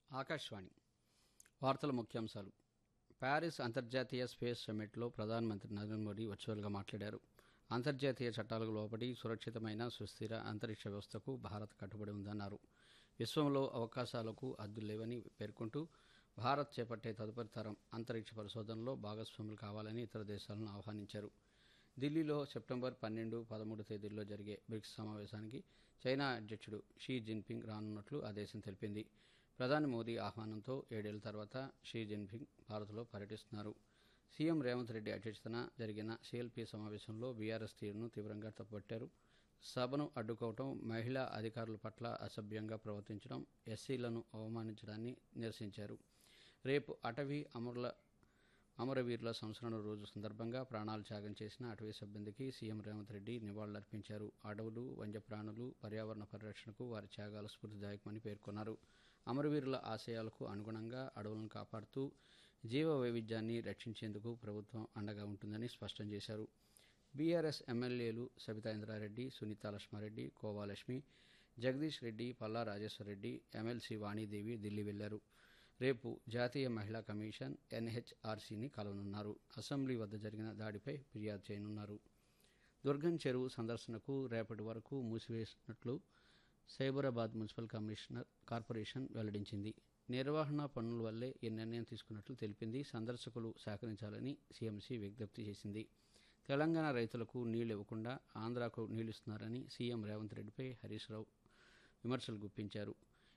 ఆకాశవాణి వార్తల ముఖ్యాంశాలు ప్యారిస్ అంతర్జాతీయ స్పేస్ సమ్మిట్లో ప్రధానమంత్రి నరేంద్ర మోదీ వర్చువల్గా మాట్లాడారు అంతర్జాతీయ చట్టాలకు లోబడి సురక్షితమైన సుస్థిర అంతరిక్ష వ్యవస్థకు భారత్ కట్టుబడి ఉందన్నారు విశ్వంలో అవకాశాలకు అద్దులు లేవని పేర్కొంటూ భారత్ చేపట్టే తదుపరి తరం అంతరిక్ష పరిశోధనలో భాగస్వాములు కావాలని ఇతర దేశాలను ఆహ్వానించారు ఢిల్లీలో సెప్టెంబర్ పన్నెండు పదమూడు తేదీల్లో జరిగే బ్రిక్స్ సమావేశానికి చైనా అధ్యక్షుడు షీ జిన్పింగ్ రానున్నట్లు ఆ దేశం తెలిపింది ప్రధాని మోదీ ఆహ్వానంతో ఏడేళ్ల తర్వాత షీ జిన్పింగ్ భారత్లో పర్యటిస్తున్నారు సీఎం రేవంత్ రెడ్డి అధ్యక్షతన జరిగిన సీఎల్పీ సమావేశంలో బీఆర్ఎస్ తీరును తీవ్రంగా తప్పుపట్టారు సభను అడ్డుకోవటం మహిళా అధికారుల పట్ల అసభ్యంగా ప్రవర్తించడం ఎస్సీలను అవమానించడాన్ని నిరసించారు రేపు అటవీ అమరుల అమరవీరుల సంస్మరణ రోజు సందర్భంగా ప్రాణాలు త్యాగం చేసిన అటవీ సిబ్బందికి సీఎం రేవంత్ రెడ్డి నివాళులర్పించారు అడవులు వన్యప్రాణులు పర్యావరణ పరిరక్షణకు వారి త్యాగాలు స్ఫూర్తిదాయకమని పేర్కొన్నారు అమరవీరుల ఆశయాలకు అనుగుణంగా అడవులను కాపాడుతూ జీవ వైవిధ్యాన్ని రక్షించేందుకు ప్రభుత్వం అండగా ఉంటుందని స్పష్టం చేశారు బీఆర్ఎస్ ఎమ్మెల్యేలు సబితా ఇంద్రారెడ్డి సునీత లక్ష్మారెడ్డి కోవాలక్ష్మి జగదీష్ రెడ్డి పల్లా రాజేశ్వరరెడ్డి ఎమ్మెల్సీ వాణీదేవి ఢిల్లీ వెళ్లారు రేపు జాతీయ మహిళా కమిషన్ ఎన్హెచ్ఆర్సీని కలవనున్నారు అసెంబ్లీ వద్ద జరిగిన దాడిపై ఫిర్యాదు చేయనున్నారు దుర్గం చెరువు సందర్శనకు రేపటి వరకు మూసివేసినట్లు సైబరాబాద్ మున్సిపల్ కమిషనర్ కార్పొరేషన్ వెల్లడించింది నిర్వహణ పనుల వల్లే ఈ నిర్ణయం తీసుకున్నట్లు తెలిపింది సందర్శకులు సహకరించాలని సీఎంసీ విజ్ఞప్తి చేసింది తెలంగాణ రైతులకు నీళ్లు ఇవ్వకుండా ఆంధ్రాకు నీళ్లిస్తున్నారని సీఎం రేవంత్ రెడ్డిపై హరీష్ రావు విమర్శలు గుప్పించారు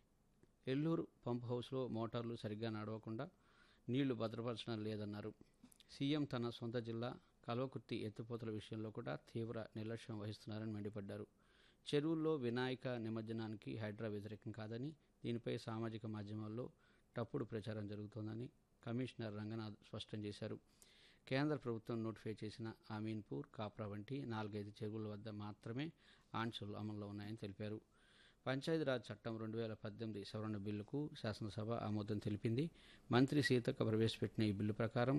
ఎల్లూరు పంప్ హౌస్లో మోటార్లు సరిగ్గా నడవకుండా నీళ్లు భద్రపరచడం లేదన్నారు సీఎం తన సొంత జిల్లా కల్వకుర్తి ఎత్తిపోతల విషయంలో కూడా తీవ్ర నిర్లక్ష్యం వహిస్తున్నారని మండిపడ్డారు చెరువుల్లో వినాయక నిమజ్జనానికి హైడ్రా వ్యతిరేకం కాదని దీనిపై సామాజిక మాధ్యమాల్లో తప్పుడు ప్రచారం జరుగుతోందని కమిషనర్ రంగనాథ్ స్పష్టం చేశారు కేంద్ర ప్రభుత్వం నోటిఫై చేసిన అమీన్పూర్ కాప్రా వంటి నాలుగైదు చెరువుల వద్ద మాత్రమే ఆంక్షలు అమల్లో ఉన్నాయని తెలిపారు పంచాయతీరాజ్ చట్టం రెండు వేల పద్దెనిమిది సవరణ బిల్లుకు శాసనసభ ఆమోదం తెలిపింది మంత్రి సీతక్క ప్రవేశపెట్టిన ఈ బిల్లు ప్రకారం